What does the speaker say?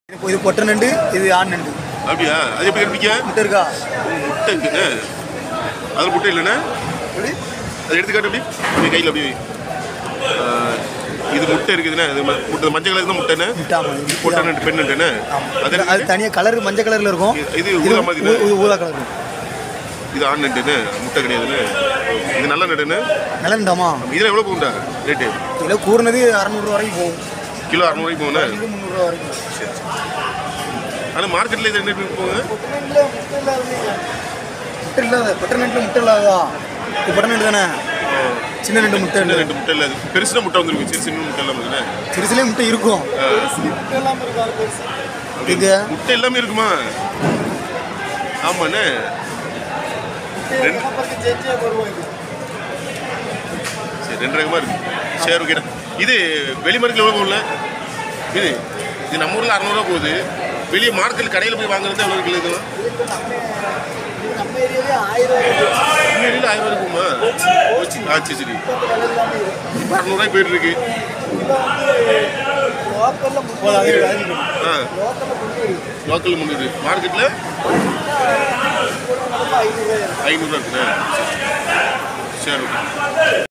இப்போ இது பொட்டை நண்டு இது ஆண் நண்டு அப்படியா அது எப்படி கண்டுபிடிக்க முட்டை இருக்கா முட்டை இருக்குண்ணே அதில் முட்டை இல்லைண்ணே எப்படி அதை எடுத்து காட்டு அப்படி அப்படி கையில் அப்படி வை. ஆ, இது முட்டை இருக்குதுண்ணே அது ம- முட்டை மஞ்சள் கலர் தான் முட்டைண்ணே முட்டை ஆமாம் இது பொட்டை நண்டு பெண் நண்டுண்ணே அது அது அது தனியாக கலர் மஞ்சள் கலரில் இருக்கும் இது ஊதா மாதிரி ஊ- ஊ- ஊதா கலர் இது ஆண் நண்டுண்ணே முட்டை கிடையாதுண்ணே இது நல்ல நண்டுண்ணே நல்ல நண்டாமா இதில் எவ்வளோ போகுண்டா ரேட்டு கிலோ கூறுனது அறநூறுவா வரைக்கும் போகும் கிலோ அறநூறுவாய்க்கு போகுண்ணே இது முந்நூறுரூவா வரைக்கும் சரி சரி ஆனால் மார்க்கெட்டில் இது என்ன ரேட்டுக்கு போகுங்க முட்டை இல்லாத பொட்டை நண்டில் முட்டை இல்லாததா இது பொட்டை நண்டு தானே சின்ன ரெண்டு முட்டை சின்ன இல்லை ரெண்டு முட்டை இல்லை பெருசுனா முட்டை வந்துருக்கு சிறு சின்ன முட்டை இல்லாமல் இருக்குண்ணே சிறுசுலேயே முட்டை இருக்கும் இது முட்டை எல்லாமே இருக்குமா ஆமாண்ணே ரெண்டு சரி ரெண்டு ரகமாக இருக்கு சரி ஓகேண்ணா இது வெளி மார்க்கெட்டில் எவ்வளோ போகல இது இது நம்ம ஊரில் அறநூறுவா போகுது வெளியே மார்க்கெட் கடையில் போய் வாங்குறது எவ்வளோ கிலோ இதெல்லாம் வெளியில் ஆயிரம் ரூபாய் போகுமா ஆ சரி சரி இப்போ அறநூறுவாய்க்கு போயிட்டு இருக்கு ஆ லோக்கலில் முந்நூறு மார்க்கெட்டில் ஐநூறுரூவா இருக்குண்ணே சரி ஓகே